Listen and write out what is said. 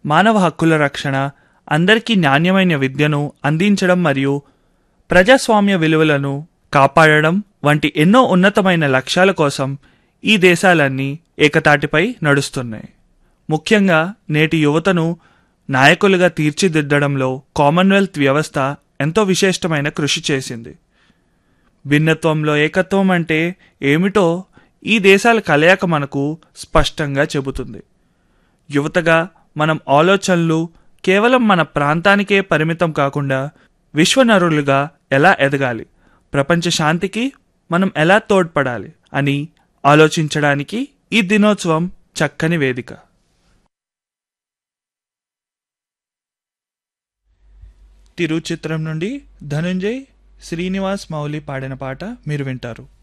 మానవ హక్కుల రక్షణ అందరికీ నాణ్యమైన విద్యను అందించడం మరియు ప్రజాస్వామ్య విలువలను కాపాడడం వంటి ఎన్నో ఉన్నతమైన లక్ష్యాల కోసం ఈ దేశాలన్నీ ఏకతాటిపై నడుస్తున్నాయి ముఖ్యంగా నేటి యువతను నాయకులుగా తీర్చిదిద్దడంలో కామన్వెల్త్ వ్యవస్థ ఎంతో విశిష్టమైన కృషి చేసింది భిన్నత్వంలో ఏకత్వం అంటే ఏమిటో ఈ దేశాల కలయిక మనకు స్పష్టంగా చెబుతుంది యువతగా మనం ఆలోచనలు కేవలం మన ప్రాంతానికే పరిమితం కాకుండా విశ్వనరులుగా ఎలా ఎదగాలి ప్రపంచ శాంతికి మనం ఎలా తోడ్పడాలి అని ఆలోచించడానికి ఈ దినోత్సవం చక్కని వేదిక తిరు చిత్రం నుండి ధనుంజయ్ శ్రీనివాస్ మౌలి పాడిన పాట మీరు వింటారు